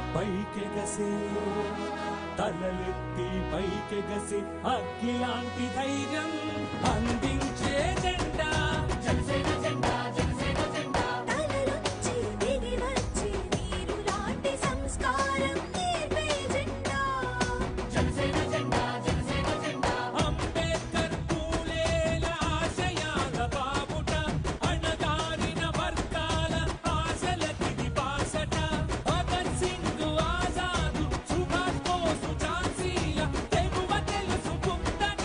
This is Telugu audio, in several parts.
పైకెగసే తలలెత్తి పైకెగసే అగ్గిలాంటి ధైర్యం అందించే జెండా జనసేన జెండా జనసేన జెండా తలలొచ్చి దిగి వచ్చి నీరు లాంటి సంస్కారం నేర్పే జెండా జనసేన జెండా జనసేన జెండా అంబేద్కర్ పూలేల ఆశయాల బాబుట అణగారిన వర్గాల ఆశలకి బాసట భగత్ సింగ్ ఆజాదు సుభాష్ బోసు ఝాన్సీల తెగువ తెలుసుకుందట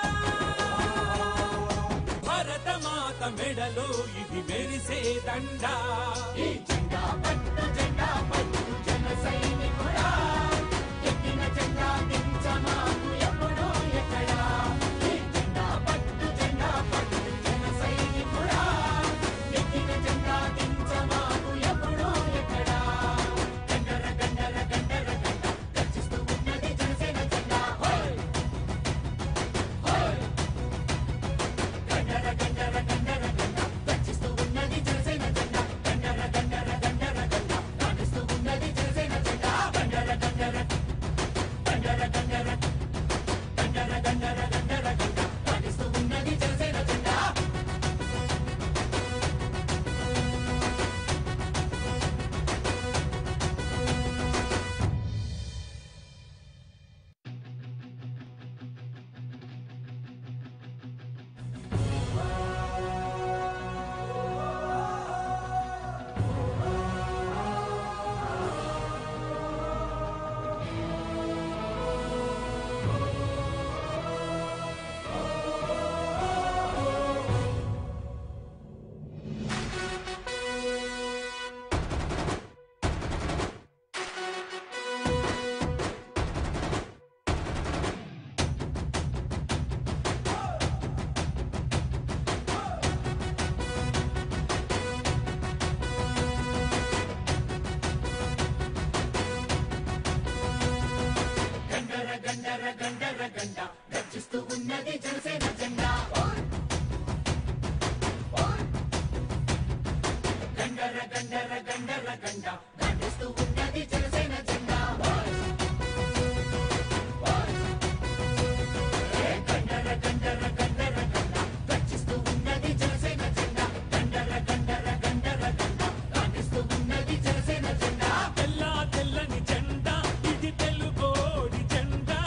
భరత మాత మెడలో ఇది మెరిసే దండా ఈ జెండా పట్టు జెండా పట్టు జన సైనికుడా ఎక్కిన జెండా దించమాకు ఎప్పుడో ఎక్కడా ఈ జెండా పట్టు జెండా పట్టు జన సైనికుడా ఎక్కిన జెండా దించమాకు ఎప్పుడో ఎక్కడా గండర గండర గండర గండ గర్జిస్తూ ఉన్నది జనసేన జెండా హోయ్ హోయ్ గండర గండర గండర గండ గర్జిస్తూ ఉన్నది జనసేన జెండా గండర గండర గండర గండ గాండిస్తూ ఉన్నది జనసేన జెండా గండర గండర గండర గండర గండర గండర గండర గండ గాండిస్తూ ఉన్నది జనసేన జెండా గండర గండర గండర గండ గర్జిస్తూ ఉన్నది జనసేన జెండా గండర గండర గండర గండ గర్జిస్తూ ఉన్నది జనసేన జెండా ఏ గండర గండర గండర గండ గర్జిస్తూ ఉన్నది జనసేన జెండా గండర గండర గండర గండ గాండిస్తూ ఉన్నది జనసేన జెండా తెల్ల తెల్లని జెండా ఇది తెలుగోడి జెండా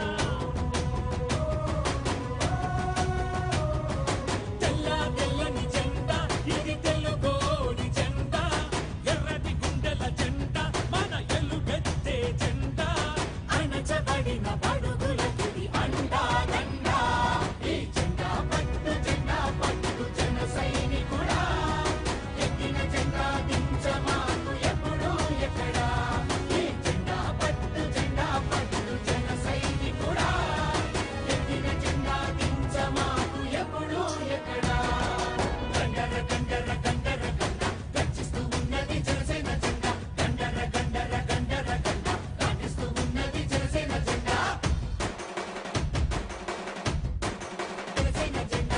తెల్ల తెల్లని జెండా ఇది తెలుగోడి జెండా ఎర్రటి గుండెల జెండా మన ఎలుగెత్తే జెండా అణచబడిన బడుగులకి అండా దండా ఈ జెండా పట్టు జెండా పట్టు జన సైనికుడా ఎక్కిన జెండా దించమాకు ఎప్పుడు ఎక్కడా ఈ జెండా పట్టు జెండా పట్టు జన సైనికుడా ఎక్కిన జెండా దించమాకు ఎప్పుడు ఎక్కడా గండర గండర గండర గండ గర్జిస్తూ ఉన్నది జనసేన జెండా గండర గండర గండర గండ గాండిస్తూ ఉన్నది జనసేన జెండా జనసేన జెండా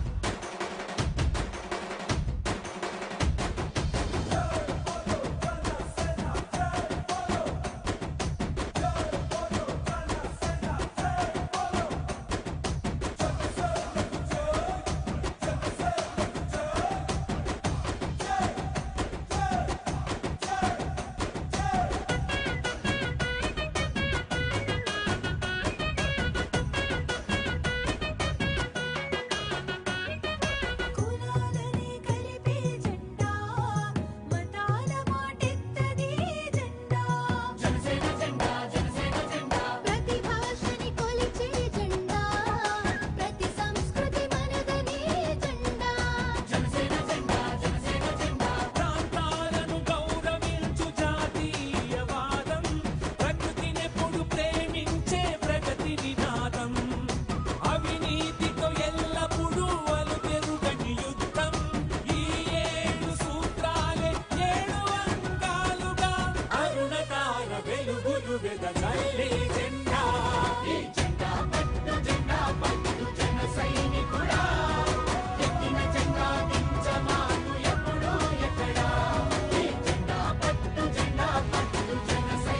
కులాలని కలిపే జెండా మతాల మాటెత్తది జెండా జనసేన జెండా జనసేన జెండా ప్రతి భాషని కొలిచే జెండా ప్రతి సంస్కృతి మనదని జెండా జనసేన జెండా జనసేన జెండా ప్రాంతాలను గౌరవించు జాతీయవాదం ప్రకృతినెప్పుడు ప్రేమించే ప్రగతి నినాదం అవినీతితో ఎల్లప్పుడూ అలుపెరుగని యుద్ధం ఈ ఏడు సూత్రాలే ఏడు అంగాలుగా అరుణతార వెలుగులు వెదజల్లే జెండా ఈ జెండా పట్టు జెండా పట్టు జన సైనికుడా ఎక్కిన జెండా దించమాకు ఎప్పుడు ఎక్కడా ఈ జెండా పట్టు జెండా పట్టు జన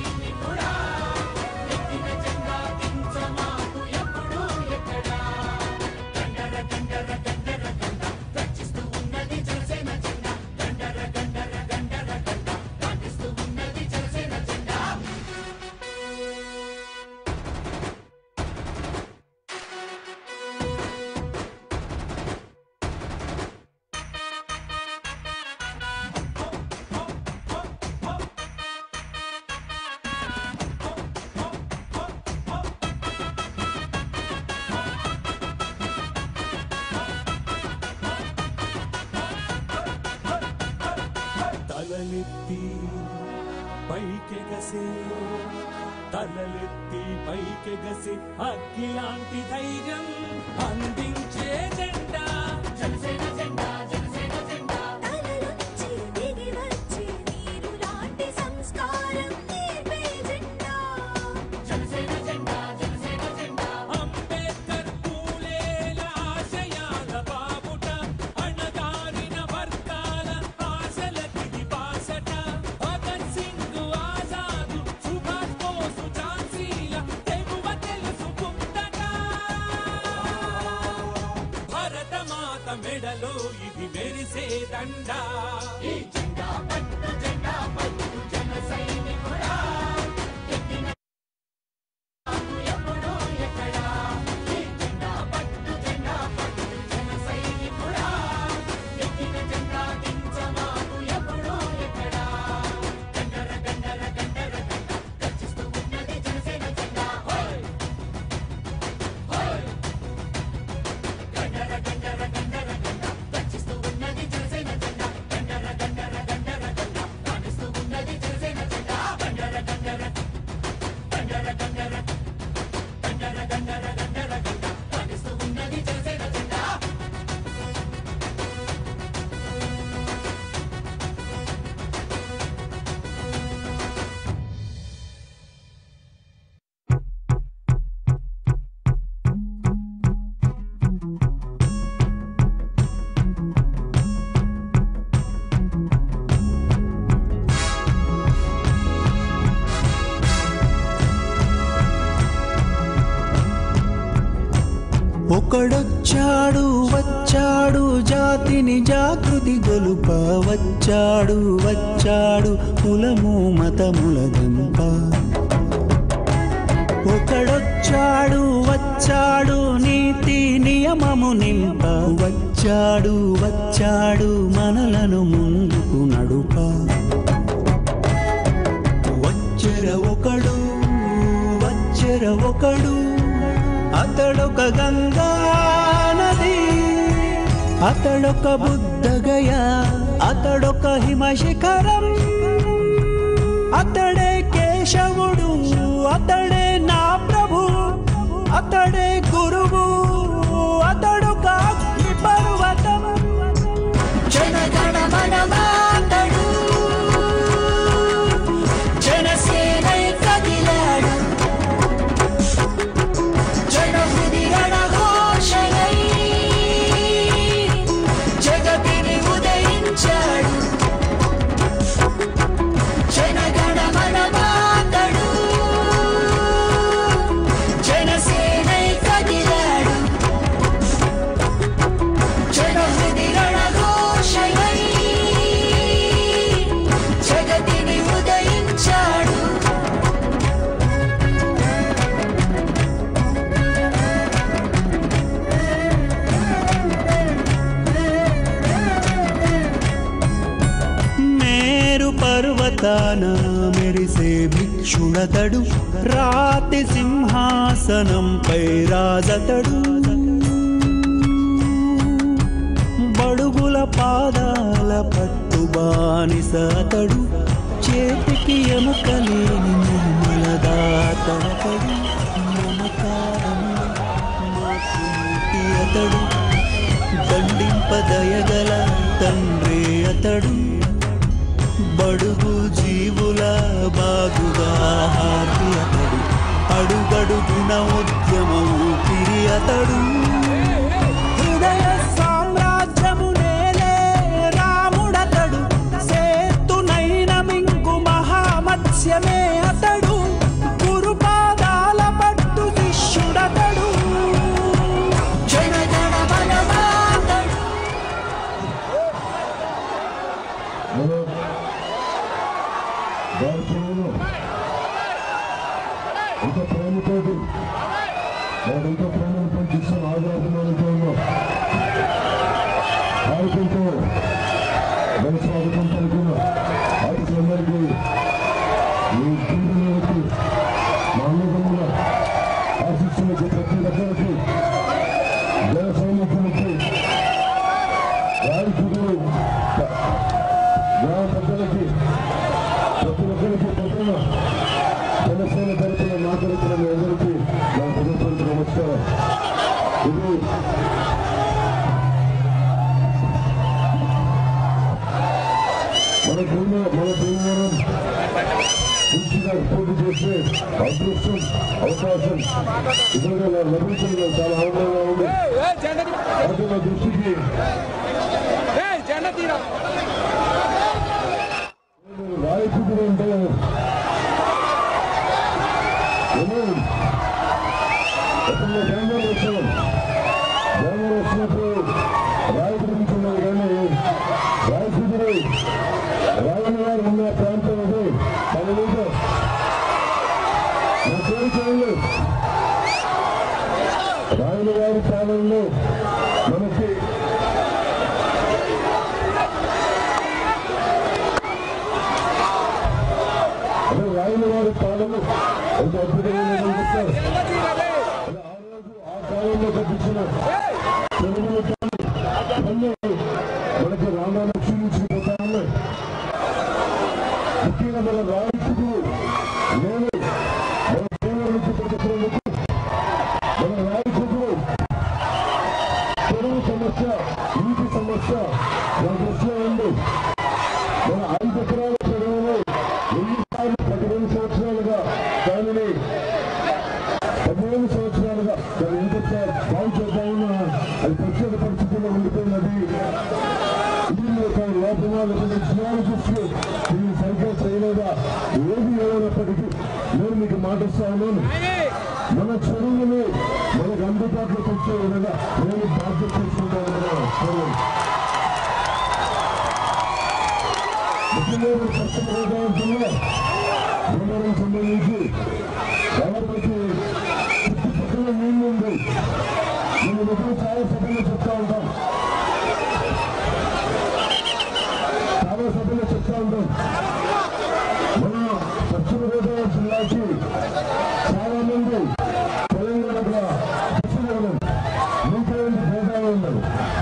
మెరిసే తలలెత్తి పైకెగసి అగ్గిలాంటి ధైర్యం అందించే జెండా జనసేన జెండా జనసేన జెండా తలలొచ్చి దిగి వచ్చి నీరు లాంటి సంస్కారం నేర్పే జెండా జనసేన జెండా జనసేన జెండా అంబేద్కర్ పూలేల ఆశయాల బాబుట అణగారిన వర్గాల ఆశలకి బాసట భగత్ సింగ్ ఆజాదు సుభాష్ బోసు ఝాన్సీల తెగువ తెలుసుకుందట భరత మాత మెడలో ఇది మెరిసే దండా ఈ జెండా పట్టు జెండా పట్టు జన సైనికుడా ఎక్కిన నాకు ఎప్పుడో ఎక్కడా ఈ జెండా పట్టు జెండా పట్టు జన సైనికుడా ఎక్కిన జెండా దించమాకు ఎప్పుడో ఎక్కడా గండర గండర గండర గండ గర్జిస్తూ ఉన్నది జనసేన జెండా హోయ్ హోయ్ గండర గండర గండర గండ గర్జిస్తూ ఉన్నది జనసేన జెండా గండర గండర గండర గండ కానిస్తూ ఉన్నది జనసేన జెండా గండర గండర గండర గండర గండర గండర గండర గండ కానిస్తూ ఉన్నది జనసేన జెండా ఒకడొచ్చాడు వచ్చాడు జాతిని జాగృతి గొలుప వచ్చాడు వచ్చాడు కులము మతముల దంప ఒకడొచ్చాడు వచ్చాడు నీతి నియమము నింప వచ్చాడు వచ్చాడు మనలను ముందుకు నడుప వచ్చెర ఒకడు వచ్చెర ఒకడు అతడొక గంగా నది అతడొక బుద్ధగయ అతడొక హిమశిఖరం అతడే కేశవుడు అతడే నా ప్రభు అతడే గురువు అతడొక అగ్ని పర్వతం జనగణ మనమాతడు జనసేనై కదిలాడు జనహృది రణఘోషయై జగతిని ఉదయించాడు జనగణ మనమాతడు జనసేనై కదిలాడు జనహృది రణఘోషయై జగతిని ఉదయించాడు మేరు పర్వతాన మెరిసే భిక్షుడతడు రాతి సింహాసనంపై రాజతడు బడుగుల పాదాల పట్టు బానిసతడు చేతికి ఎముకలేని నిర్మలదాతడు మమకారముల మాతృమూర్తి అతడు దండింపదయగల తండ్రి అతడు బడుగు జీవుల బాగుగా హార్ది అతడు అడుగడుగున ఉద్యమ ఊపిరి అతడు హృదయ సామ్రాజ్యము నేలే రాముడతడు సేతునైన మింగు మహామత్స్యమే అతడు గురుపాదాల పట్టు శిష్యుడతడు జనగణ మనమాతడు భారతీయులు ఎంత ప్రేమతోటి వాడు ఎంత ప్రేమను పంచిస్తున్న ఆగ్రహంతో ఉన్నాం భారతంతో మన స్వాగతం పలుకున్న ఆటలందరికీ ఈ జీవితంలోకి మా అన్నదమ్ముల ఆశిస్తున్నకి ప్రతి ఒక్కరికి జన సైనికులకి రాజకీయులు గ్రామ ప్రజలకి ప్రతి ఒక్కరికి పొద్దున పోటీ చేసే అదృష్టం అవకాశం ఇదిగా లభించడం చాలా ఆనందంగా ఉంది అది నా దృష్టికి రాయచూరు అంటే ఏమో, అప్పుడు బెంగళూరు వచ్చాను బెంగళూరు వచ్చినప్పుడు రాయచూరు నుంచి ఉన్నది కానీ రాయచూరు రాయని వారు ఉన్న ప్రాంతం అది పది నిమిషం నాకేం చేయలేదు రాయని వారి పాలనలో మనకి అదే రాయని వారి పాలన ఎంత అద్భుతమైన కనిపిస్తారు అదే ఆ రోజు ఆ కాలంలో కట్టించిన తెలుగులో అన్నీ మనకి రామాలక్ష్మి నుంచి పోతా ఉన్నాయి ముఖ్యంగా మన రాయితుకు నేను మన దేవుడి నుంచి పెట్టుకున్నందుకు మన రాయితుకు చెరువు సమస్య నీటి సమస్య మన దృష్టిలో ఉంది మన ఐదు ఎకరాల చెరువులు వెయ్యి సార్లు పదిహేను సంవత్సరాలుగా దానిని పదిహేను సంవత్సరాలుగా దాన్ని ఎంత బాగు చేద్దామన్నా అది ప్రత్యేక పరిస్థితుల్లో ఉండిపోయినది దీని యొక్క లోపమా లేకపోతే జియాలజిస్ట్ దీన్ని సరిగ్గా చేయలేదా ఏది ఏమైనప్పటికీ నేను మీకు మాటిస్తా ఉన్నాను మన చెరువులు మనకు అందుబాటులోకి వచ్చే విధంగా నేను బాధ్యత తీసుకుంటాను ముఖ్యంగా పశ్చిమ గోదావరి జిల్లా భూమరం సంబంధించి ఎవరికి చుట్టుపక్కల నీళ్లు ఉంది నేను ఎప్పుడు చాలా సభలో చెప్తా ఉంటాం చాలా సభలో చెప్తా ఉంటాం మన పశ్చిమ గోదావరి జిల్లాకి చాలా మంది తెలంగాణ కృష్ణదేవనం నూతన గోదావరి ఉన్నారు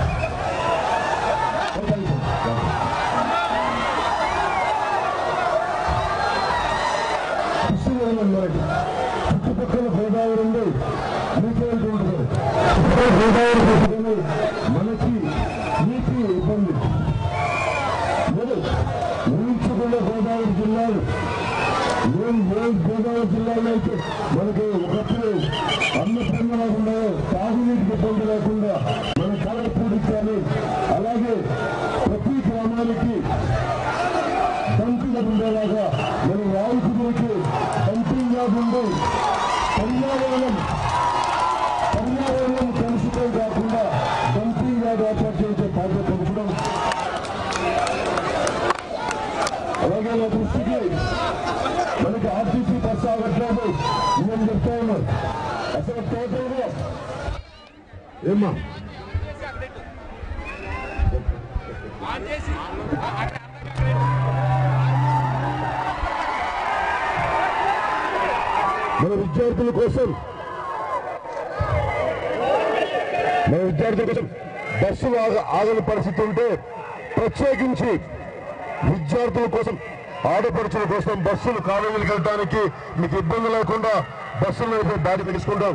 కృష్ణదేవనం మనకి చుట్టుపక్కల గోదావరి ఉంది మీకేంటి ఉంటుంది చుట్టుపక్కల గోదావరి పెట్టుకుని మనకి నీటి ఇబ్బంది లేదు ఊహించకుండా గోదావరి జిల్లాలు ఏం ఏ గోదావరి జిల్లాలో అయితే మనకి ఒకప్పుడు అన్నపూర్ణ ఉన్నాయో తాగునీటికి ఇబ్బంది లేకుండా మన కాలపూడికి కానీ అలాగే ప్రతి గ్రామానికి డంపింగ్ ఉండేలాగా మన వాయుకుడికి డంపింగ్ యార్డ్ ఉండి పర్యావరణం పర్యావరణం కలుషితం కాకుండా డంపింగ్ యార్డ్ ఏర్పాటు చేసే బాధ్యత ఉంచడం అలాగే నా దృష్టికి మనకి ఆర్టీసీ బస్సు ఆగట్లేదు నేను చెప్తా ఉన్నాను అసలు టోటల్గా ఏమ్మా మన విద్యార్థుల కోసం మన విద్యార్థుల కోసం బస్సులు ఆగ ఆగని పరిస్థితి ఉంటే ప్రత్యేకించి విద్యార్థుల కోసం ఆడపడుచుల కోసం బస్సులు కాలేజీలకు వెళ్ళడానికి మీకు ఇబ్బంది లేకుండా బస్సులు నడిపే బాధ్యత తీసుకుంటాం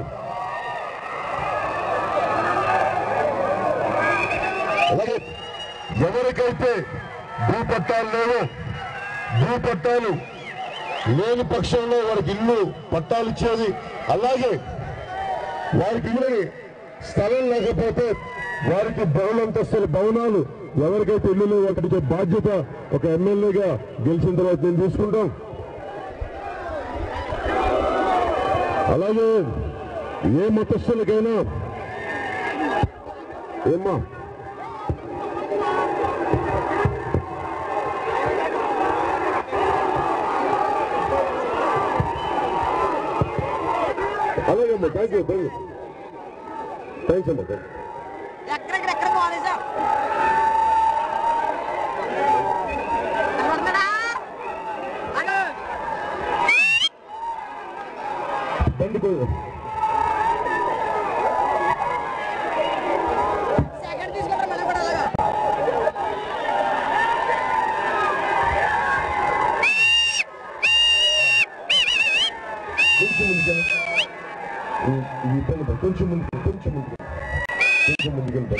అలాగే ఎవరికైతే భూ పట్టాలు లేవో భూ పట్టాలు లేని పక్షంలో వారికి ఇల్లు పట్టాలు ఇచ్చేది అలాగే వారికి ఇల్లుని స్థలం లేకపోతే వారికి బహుళంతస్తుల భవనాలు ఎవరికైతే ఇల్లు లేవో వాటికి బాధ్యత ఒక ఎమ్మెల్యేగా గెలిచిన తర్వాత నేను తీసుకుంటాం అలాగే ఏ మతస్థులకైనా ఏమ్మా అలాగే అమ్మా thank you thank you thanks అమ్మా థ్యాంక్ ఎక్కడెక్కడ ఎక్కడ పోవాలి సార్ వస్తాడా హలో బండి పోయి సెకండ్ తీసుకుంటారు మనం కూడా అలాగా కొంచెం ముందుగా ఈ పని పని. కొంచెం ముందు కొంచెం ముందు కొంచెం ముందుకెళ్తాం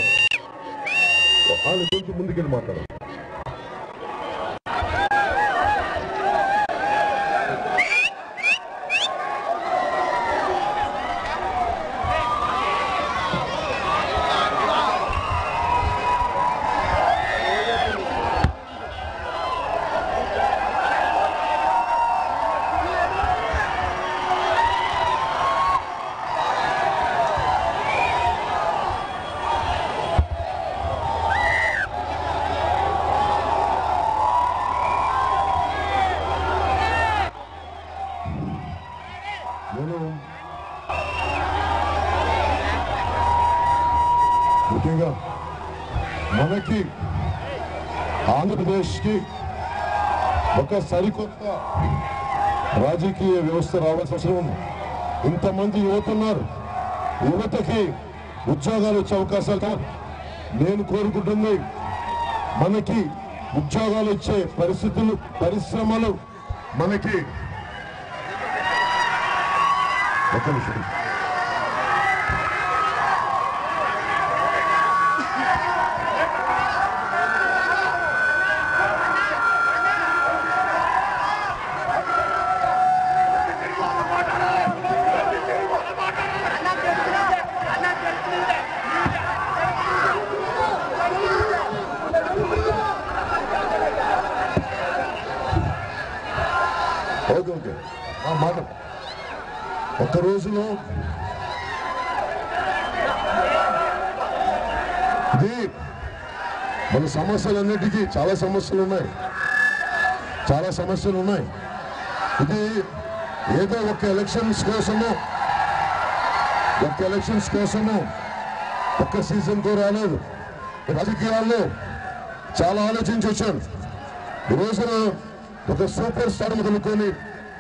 వాళ్ళు కొంచెం ముందుకెళ్ళి మాట్లాడాలి ముఖ్యంగా మనకి ఆంధ్రప్రదేశ్కి ఒక సరికొత్త రాజకీయ వ్యవస్థ రావాల్సిన అవసరం ఉంది ఇంతమంది యువత ఉన్నారు యువతకి ఉద్యోగాలు వచ్చే అవకాశాలు కాదు. నేను కోరుకుంటుంది మనకి ఉద్యోగాలు ఇచ్చే పరిస్థితులు పరిశ్రమలు మనకి ఒక నిమిషం ఓకే ఓకే ఆ మాట ఒక్క రోజులో ఇది మన సమస్యలన్నిటికీ చాలా సమస్యలు ఉన్నాయి చాలా సమస్యలు ఉన్నాయి ఇది ఏదో ఒక ఎలక్షన్స్ కోసము ఒక ఎలక్షన్స్ కోసము ఒక్క సీజన్తో రాలేదు రాజకీయాల్లో చాలా ఆలోచించి వచ్చాను ఈ రోజున ఒక సూపర్ స్టార్ మొదలుకొని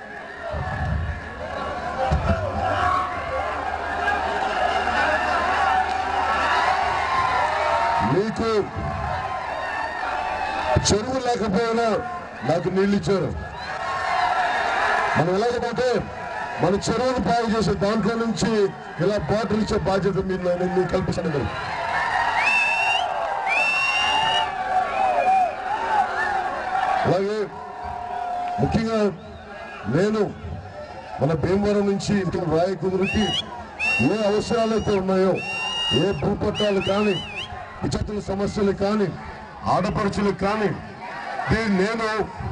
మీకు చెరువు లేకపోయినా నాకు నీళ్ళు ఇచ్చారు మనం ఎలాగపోతే మన చెరువును బాగు చేసే దాంట్లో నుంచి ఇలా బాటిల్ ఇచ్చే బాధ్యత మీరు నేను మీకు కల్పిస్తాను కదా అలాగే ముఖ్యంగా నేను మన భీమవరం నుంచి ఇటు రాయకుదురుకి ఏ అవసరాలైతే ఉన్నాయో ఏ భూపట్టాలు కానీ విచతుల సమస్యలు కానీ ఆడపడుచులు కానీ దీన్ని నేను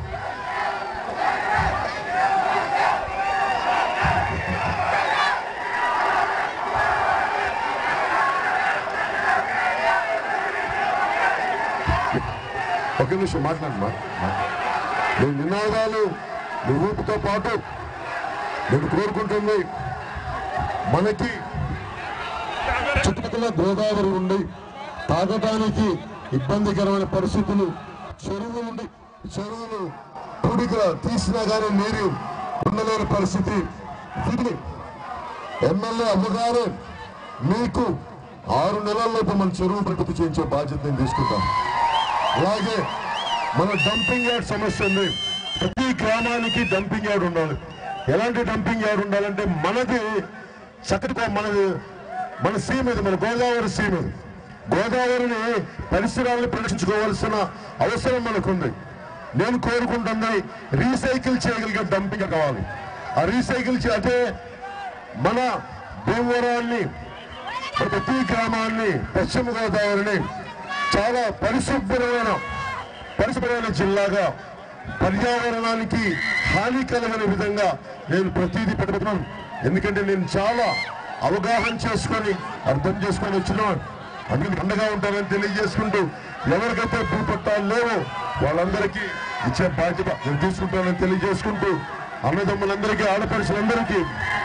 ఒక నిమిషం మాట్లాడమ్మా నీ నినాదాలు నీ ఊపుతో పాటు నేను కోరుకుంటుంది మనకి చుట్టుపక్కల గోదావరి ఉండి తాగటానికి ఇబ్బందికరమైన పరిస్థితులు చెరువులు ఉండి చెరువులు పూడిగా తీసినా కానీ నీరు ఉండలేని పరిస్థితి ఇది ఎమ్మెల్యే అవ్వగానే మీకు ఆరు నెలల్లోపు మన చెరువు ప్రకృతి చేయించే బాధ్యత నేను తీసుకుంటాను అలాగే మన డంపింగ్ యార్డ్ సమస్య ఉంది ప్రతి గ్రామానికి డంపింగ్ యార్డ్ ఉండాలి ఎలాంటి డంపింగ్ యార్డ్ ఉండాలంటే మనది చక్కటి మనది మన సీమ్ ఇది మన గోదావరి సీమ్ ఇది గోదావరిని పరిసరాలను పరిరక్షించుకోవాల్సిన అవసరం మనకుంది నేను కోరుకుంటుంది రీసైకిల్ చేయగలిగే డంపింగ్ కావాలి ఆ రీసైకిల్ చే అంటే మన భీమవరాన్ని ప్రతి గ్రామాన్ని పశ్చిమ గోదావరిని చాలా పరిశుభ్రమైన పరిశుభ్రమైన జిల్లాగా పర్యావరణానికి హాని కలగని విధంగా నేను ప్రతిదీ పెట్టుకున్నాను ఎందుకంటే నేను చాలా అవగాహన చేసుకొని అర్థం చేసుకొని వచ్చిన అందుకని అండగా ఉంటానని తెలియజేసుకుంటూ ఎవరికైతే భూపట్టాలు లేవో వాళ్ళందరికీ ఇచ్చే బాధ్యత నేను తీసుకుంటానని తెలియజేసుకుంటూ అన్నదమ్ములందరికీ ఆడపడుచులందరికీ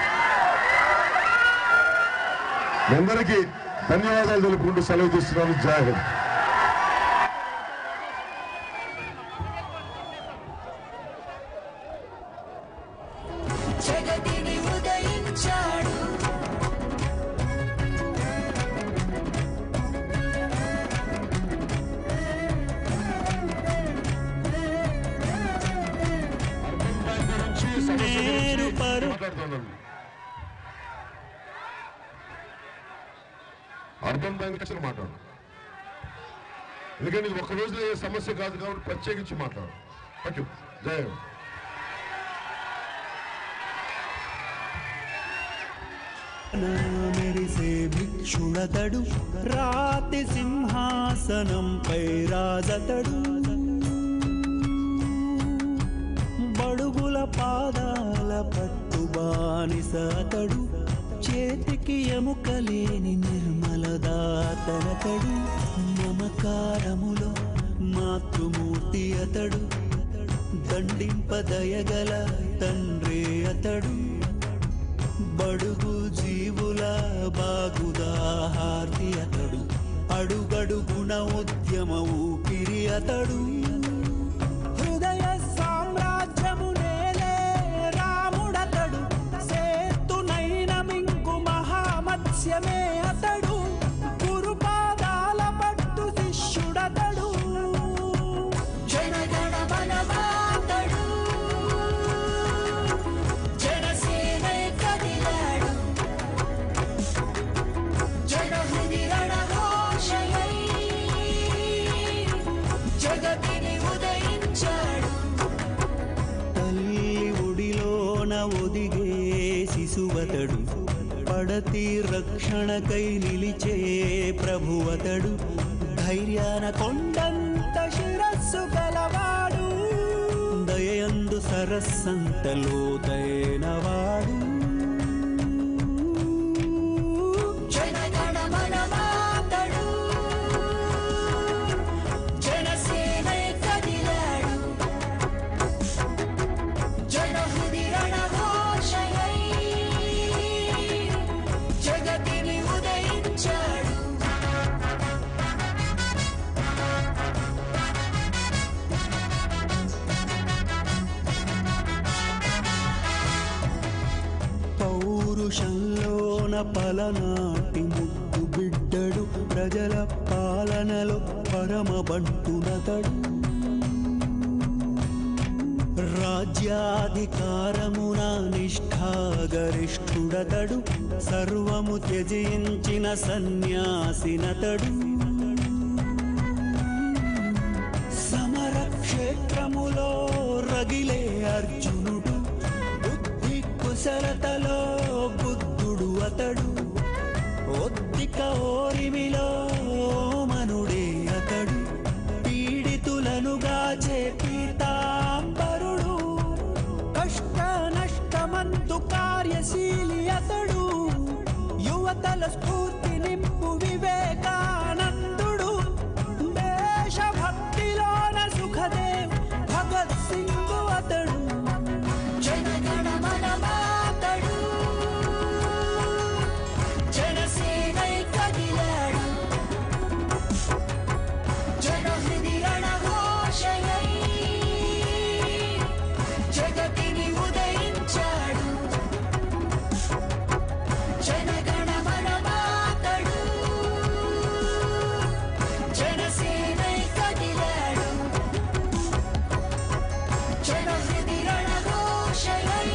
మీ అందరికీ ధన్యవాదాలు తెలుపుకుంటూ సెలవు తీస్తున్నాను జాహిద్ జగతిని ఉదయించాడు నేను పరు మాట్లాడుతున్నాను అర్థం దాని కష్టం మాట్లాడు ఎందుకంటే ఇది ఒక రోజులో ఏ సమస్య కాదు కాబట్టి ప్రత్యేకించి మాట్లాడు పట్టు జయ మెరిసే భిక్షుడతడు రాతి సింహాసనంపై రాజతడు బడుగుల పాదాల పట్టు బానిసతడు చేతికి ఎముకలేని నిర్మల దాతనతడు మమకారములో మాతృమూర్తి అతడు దండింపదయగల తండ్రి అతడు బడుగు జీవుల బాగుదాహార్తి అతడు ఉద్యమ ఊపిరి అతడు హృదయ సామ్రాజ్యము నేలే రాముడతడు సేతునైన మింగు మహామత్స్యమే అతడు గురుపాదాల పట్టు శిష్యుడతడు జనగణ మనమాతడు జనసేనై కదిలాడు జనహృది రణఘోషయై జగతిని ఉదయించాడు తల్లి ఒడిలోన ఒదిగే శిశువతడు పడతి రక్షణకై నిలిచే ప్రభువతడు ధైర్యాన కొండంత శిరస్సు గలవాడు దయందు సరస్సంత లోతైనవాడు జనగణ మనమాతడు జనసేనై కదిలాడు జనహృది రణఘోషయై జగతిని ఉదయించాడు పౌరుషంలోన పలనాటి ముద్దు బిడ్డడు ప్రజల పాలనలో పరమ బంటునతడు రాజ్యాధికారమున నిష్ఠాగరిష్ఠుడతడు సర్వము త్యజించిన సన్యాసినతడు సమరక్షేత్రములో రగిలే అర్జునుడు బుద్ధి కుశలతలో బుద్ధుడు అతడు ఒద్దిక ఓరిమిలో మనుడే అతడు పీడితులను గాచే పీతాంబరుడు కష్ట నష్టమంతు కార్యశీలి అతడు యువతల స్ఫూర్తి నింపు వివేకానందుడు దేశభక్తిలోన సుఖదేవ్ భగత్ సింగ్ అతడు జనగణ మనమాతడు జనసేనై కదిలాడు జనహృది రణఘోషయై జగతిని ఉదయించాడు జనగణ మనమాతడు జనసేనై కదిలాడు జనహృది రణఘోషయై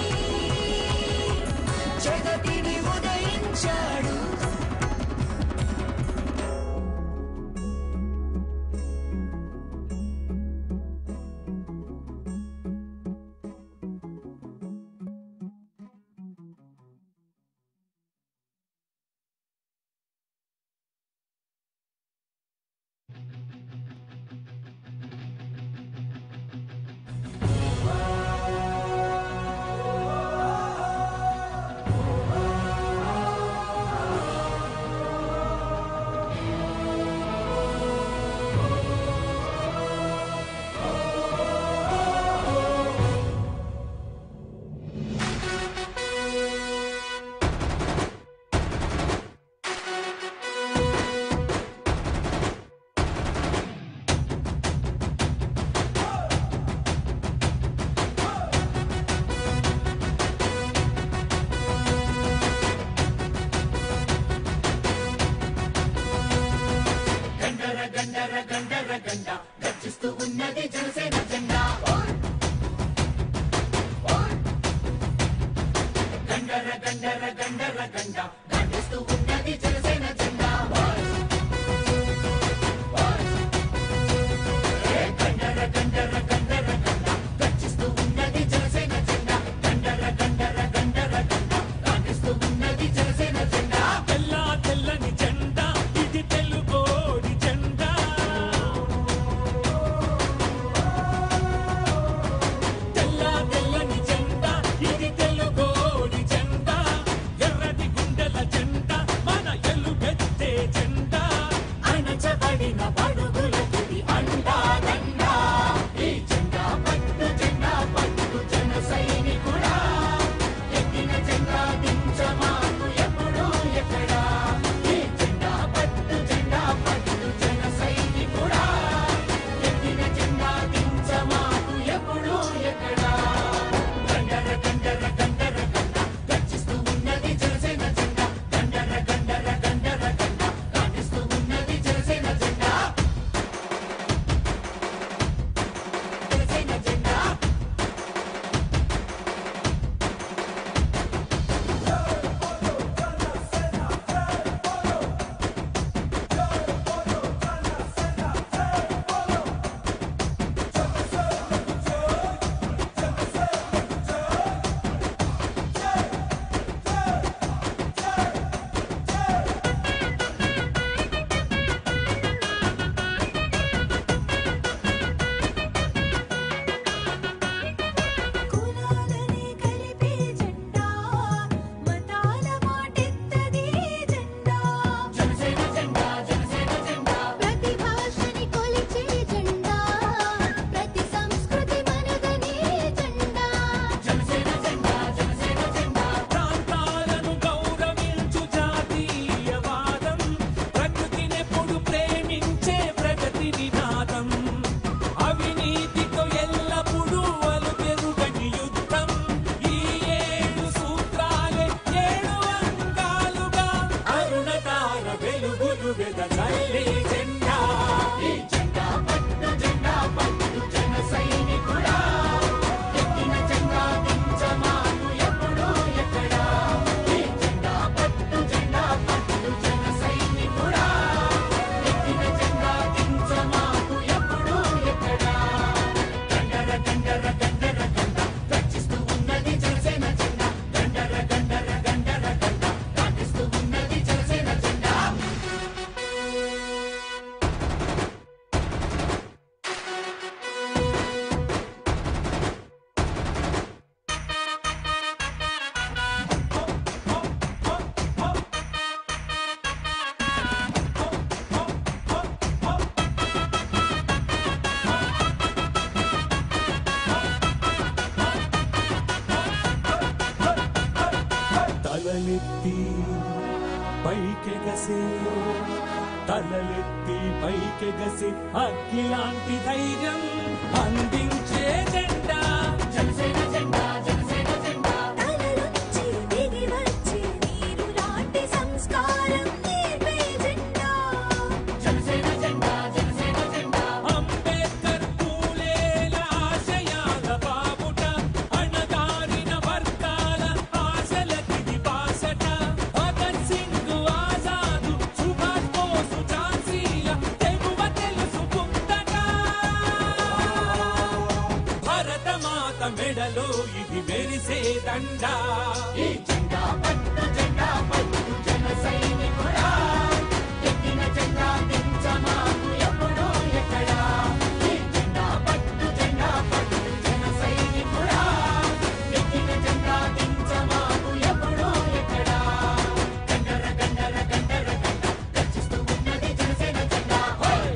జగతిని ఉదయించాడు గండర గండర గండర గండ గర్జిస్తూ ఉన్నది జనసేన జెండా ఓయ్! ఓయ్! గండర గండర గండర గండ గర్జిస్తూ ఉన్నది జనసేన జెండా ఓయ్! ఓయ్! ఏ గండర గండర గండర గండ గర్జిస్తూ ఉన్నది జనసేన జెండా గండర గండర గండర గండ గర్జిస్తూ ఉన్నది జనసేన జెండా తెల్ల తెల్లని జెండా ఇది తెలుగోడి జెండా తెల్ల తెల్లని జెండా ఇది తెలుగోడి జెండా ఎర్రటి గుండెల జెండా మన తలలెత్తి పైకెగసే తలలెత్తి పైకెగసి అగ్గిలాంటి ధైర్యం అందించే జెండా జనసేన జెండా జనసేన జెండా తలలుంచి దిగి వచ్చే నీరు లాంటి సంస్కారం నేర్పే జెండా జనసేన జెండా జనసేన జెండా అంబేద్కర్ పూలేల ఆశయాల బాబుట అణగారిన వర్గాల ఆశలకిది బాసట భగత్ సింగ్ ఆజాదు సుభాష్ బోసు ఝాన్సీల తెగువ తెలుసుకుందట భరత మాత మెడలో ఇది మెరిసే దండా ఈ జెండా పట్టు జెండా పట్టు జన సైనికుడా ఎక్కిన జెండా దించమాకు ఎప్పుడో ఎక్కడా ఈ జెండా పట్టు జెండా పట్టు జన సైనికుడా ఎక్కిన జెండా దించమాకు ఎప్పుడో ఎక్కడా గండర గండర గండర గండ గర్జిస్తూ ఉన్నది జనసేన జెండా హోయ్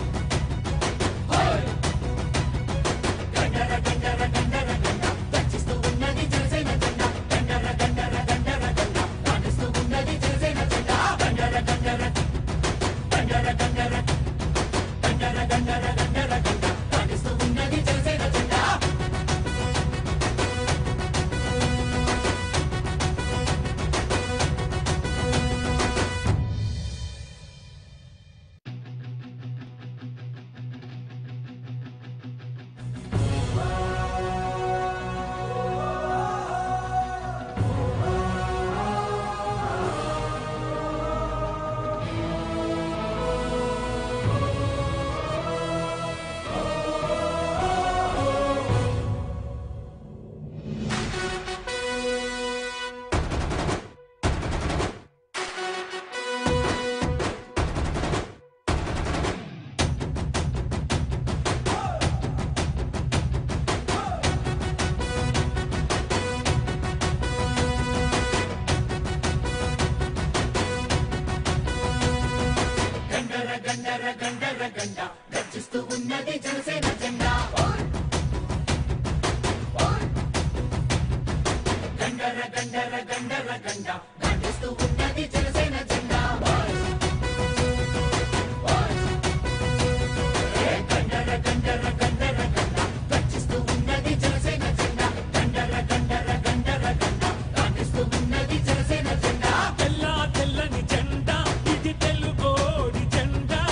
హోయ్ గండర గండర గండర గండ గర్జిస్తూ ఉన్నది జనసేన జెండా గండర గండర గండర గండ కానిస్తూ ఉన్నది జనసేన జెండా గండర గండర గండర గండర గండర గండర గండర గండ కానిస్తూ ఉన్నది జనసేన జెండా గండర గండర గండర గండ గర్జిస్తూ ఉన్నది జనసేన జెండా గండర గండర గండర గండ గర్జిస్తూ ఉన్నది జనసేన జెండా ఏ గండర గండర గండర గండ గర్జిస్తూ ఉన్నది జనసేన జెండా గండర గండర గండర గండ గర్జిస్తూ ఉన్నది జనసేన జెండా తెల్ల తెల్లని జెండా ఇది తెలుగోడి జెండా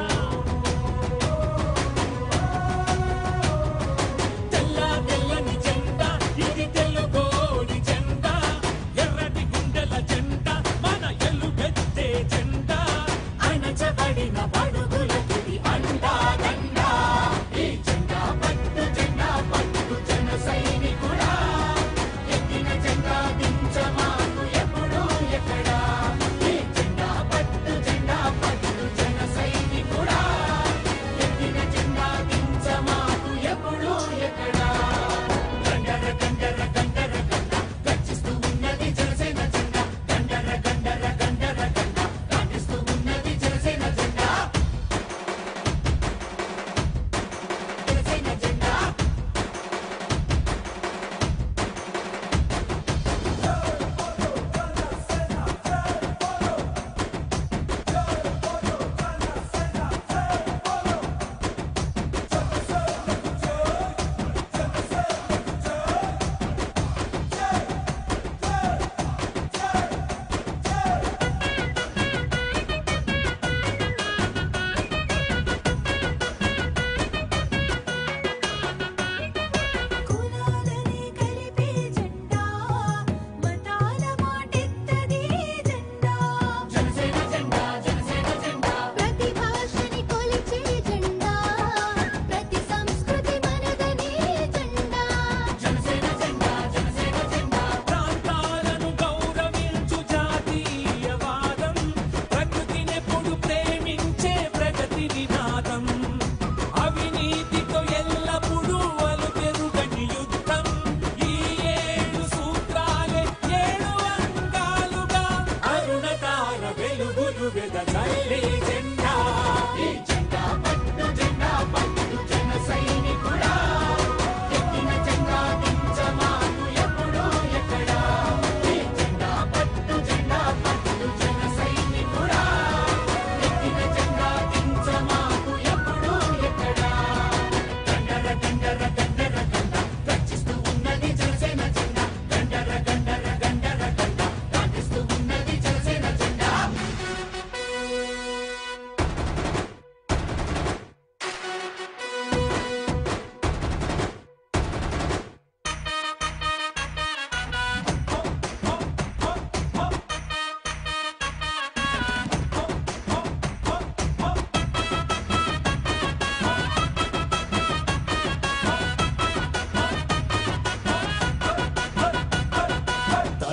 తెల్ల తెల్లని జెండా ఇది తెలుగోడి జెండా ఎర్రటి గుండెల జెండా మన ఎల్లుబెత్తి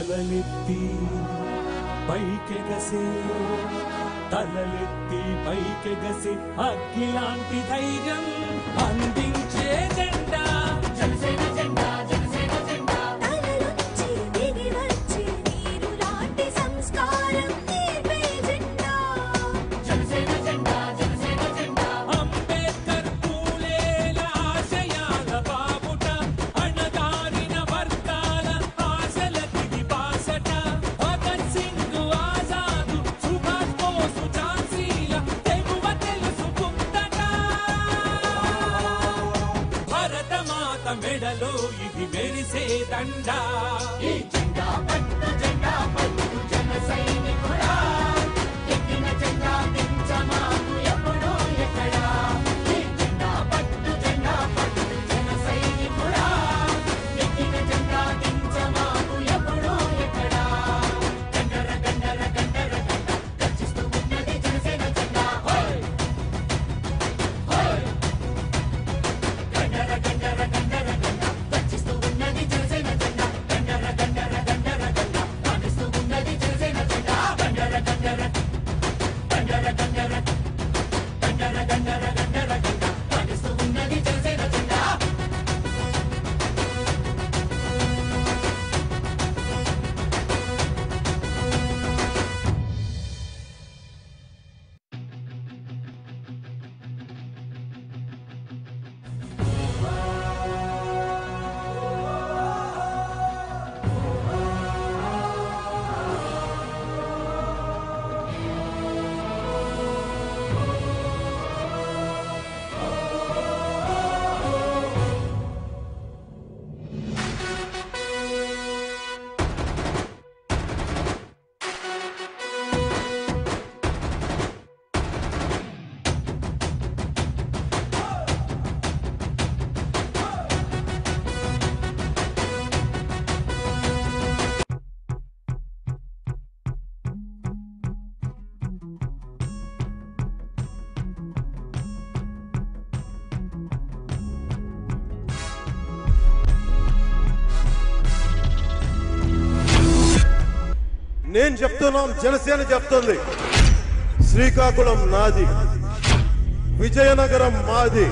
తలలెత్తి పైకెగసే తలలెత్తి పైకెగసే అగ్గిలాంటి ధైర్యం అందించే జెండా జనసేన జెండా జనసేన జెండా తలలోంచి దిగి వచ్చే నీరు లాంటి సంస్కారం నేర్పే జెండా జనసేన జెండా జనసేన జెండా అంబేద్కర్ పూలేల ఆశయాల బాబుట అణగారిన వర్గాల ఆశల తిది బాసట భగత్ సింగ్ ఆజాదు సుభాష్ బోసు ఝాన్సీల తెగువ తెలుసుకుందట భరత మాత మెడలో ఇది మెరిసే దండా ఈ జెండా పట్టు జెండా పట్టు జన సైనికుడా ఎక్కిన జెండా దించమాకు ఎప్పుడూ ఎక్కడా ఈ జెండా పట్టు జెండా పట్టు జన సైనికుడా ఎక్కిన జెండా దించమాకు ఎప్పుడూ ఎక్కడా గండర గండర గండర గండ గర్జిస్తూ ఉన్నది జనసేన జెండా హోయ్ హోయ్ గండర గండర గండర గండ గర్జిస్తూ ఉన్నది జనసేన జెండా గండర గండర గండర గండ కానిస్తూ ఉన్నది జనసేన జెండా గండర గండర గండర గండర గండర గండర గండర గండ కానిస్తూ ఉన్నది జనసేన జెండా నేను చెప్తున్నాం జనసేన చెప్తుంది శ్రీకాకుళం నాది విజయనగరం మాది